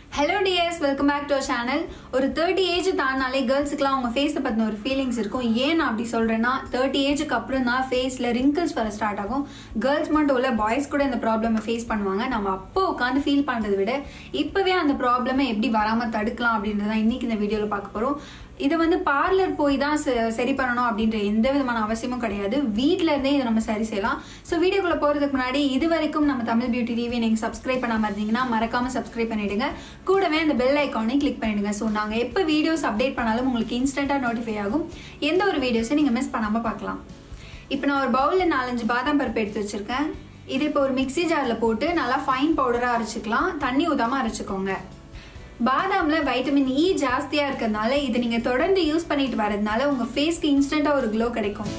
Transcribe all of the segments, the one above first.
hello dears welcome back to our channel ஒரு thirty age தாண்டினாலே கேர்ள்ஸுக்குலாம் அவங்க ஃபேஸை பற்றின ஒரு ஃபீலிங்ஸ் இருக்கும் ஏன் நான் அப்படி சொல்கிறேன்னா தேர்ட்டி ஏஜுக்கு அப்புறம் தான் ஃபேஸில் ரிங்கிள்ஸ் வர ஸ்டார்ட் ஆகும் கேர்ள்ஸ் மட்டும் இல்லை பாய்ஸ் கூட இந்த ப்ராப்ளமை ஃபேஸ் பண்ணுவாங்க நம்ம அப்போ உட்காந்து ஃபீல் பண்ணுறதை விட இப்போவே அந்த ப்ராப்ளமை எப்படி வராமல் தடுக்கலாம் அப்படின்றத இன்னைக்கு இந்த வீடியோவில் பார்க்க போகிறோம் இதை வந்து பார்லர் போய் தான் ச- சரி பண்ணணும் அப்படின்ற எந்த விதமான அவசியமும் கிடையாது வீட்ல இருந்தே இதை நம்ம சரி செய்யலாம் ஸோ வீடியோக்குள்ள போறதுக்கு முன்னாடி இது வரைக்கும் நம்ம தமிழ் பியூட்டி டிவி நீங்க சப்ஸ்கிரைப் பண்ணாம இருந்தீங்கன்னா மறக்காம சப்ஸ்கிரைப் பண்ணிடுங்க கூடவே அந்த பெல் ஐக்கானையும் கிளிக் பண்ணிடுங்க ஸோ நாங்க எப்போ வீடியோஸ் அப்டேட் பண்ணாலும் உங்களுக்கு இன்ஸ்டன்டா நோட்டிஃபை ஆகும் எந்த ஒரு வீடியோஸையும் நீங்க மிஸ் பண்ணாம பார்க்கலாம் இப்போ நான் ஒரு பவுலில் நாலஞ்சு பாதாம் பருப்பு எடுத்து வச்சிருக்கேன் இது இப்போ ஒரு மிக்ஸி ஜாரில் போட்டு நல்லா ஃபைன் பவுடராக அரைச்சிக்கலாம் தண்ணி ஊதாம அரைச்சிக்கோங்க பாதாம்ல வைட்டமின் இ ஜாஸ்தியா இருக்கிறதுனால இதை நீங்க தொடர்ந்து யூஸ் பண்ணிட்டு வரதுனால உங்க ஃபேஸ்க்கு இன்ஸ்டன்டா ஒரு க்ளோ கிடைக்கும்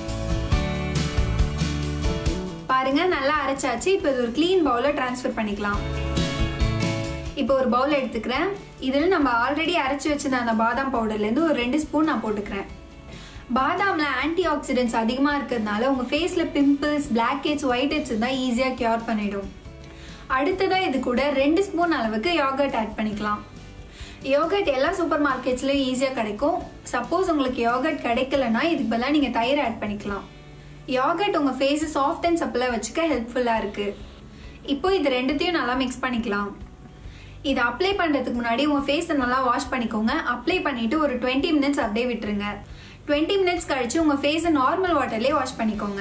பாருங்க நல்லா அரைச்சாச்சு இப்போ இது ஒரு க்ளீன் பவுல ட்ரான்ஸ்ஃபர் பண்ணிக்கலாம் இப்போ ஒரு பவுல் எடுத்துக்கிறேன் இதில் நம்ம ஆல்ரெடி அரைச்சி வச்சிருந்த அந்த பாதாம் பவுடர்லேருந்து ஒரு ரெண்டு ஸ்பூன் நான் போட்டுக்கிறேன் பாதாம்ல ஆன்டி ஆக்சிடென்ட்ஸ் அதிகமாக இருக்கிறதுனால உங்கள் ஃபேஸில் pimples blackheads whiteheads இருந்தால் ஈஸியாக கியூர் பண்ணிடும் அடுத்ததாக இது கூட ரெண்டு ஸ்பூன் அளவுக்கு யோகர்ட் ஆட் பண்ணிக்கலாம் யோகர்ட் எல்லா சூப்பர் மார்க்கெட்ஸ்லையும் ஈஸியாக கிடைக்கும் சப்போஸ் உங்களுக்கு யோகர்ட் கிடைக்கலனா இதுக்கு பதிலாக நீங்கள் தயிர் ஆட் பண்ணிக்கலாம் யோகர்ட் உங்கள் ஃபேஸை சாஃப்ட் அண்ட் சப்பிளாக வச்சுக்க ஹெல்ப்ஃபுல்லாக இருக்குது இப்போ இது ரெண்டுத்தையும் நல்லா மிக்ஸ் பண்ணிக்கலாம் இதை அப்ளை பண்ணுறதுக்கு முன்னாடி உங்கள் ஃபேஸை நல்லா வாஷ் பண்ணிக்கோங்க அப்ளை பண்ணிவிட்டு ஒரு டுவெண்ட்டி மினிட்ஸ் அப்படியே விட்டுருங்க டுவெண்ட்டி மினிட்ஸ் கழிச்சு உங்கள் ஃபேஸை நார்மல் வாட்டர்லேயே வாஷ் பண்ணிக்கோங்க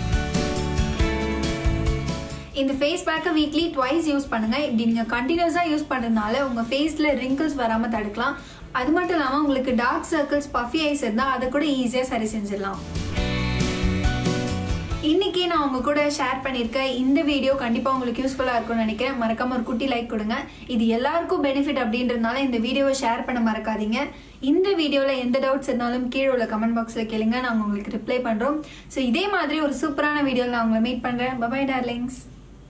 இந்த ஃபேஸ் பேக்கை வீக்லி ட்வைஸ் யூஸ் பண்ணுங்க இப்படி நீங்க கண்டினியூஸா யூஸ் பண்றதுனால உங்க ஃபேஸ்ல ரிங்கிள்ஸ் வராம தடுக்கலாம் அது மட்டும் இல்லாம உங்களுக்கு டார்க் சர்க்கிள்ஸ் பஃபி ஐஸ் இருந்தா அதை கூட ஈஸியா சரி செஞ்சிடலாம் இன்னைக்கு நான் உங்க கூட ஷேர் பண்ணியிருக்க இந்த வீடியோ கண்டிப்பா உங்களுக்கு யூஸ்ஃபுல்லா இருக்கும்னு நினைக்கிறேன் மறக்காம ஒரு குட்டி லைக் கொடுங்க இது எல்லாருக்கும் பெனிஃபிட் அப்படின்றதுனால இந்த வீடியோவை ஷேர் பண்ண மறக்காதீங்க இந்த வீடியோல எந்த டவுட்ஸ் இருந்தாலும் கீழே உள்ள கமெண்ட் பாக்ஸ்ல கேளுங்க நாங்க உங்களுக்கு ரிப்ளை பண்றோம் ஸோ இதே மாதிரி ஒரு சூப்பரான வீடியோவில் நான் உங்களை மீட் பண்றேன் பபாய் டார்லிங்ஸ்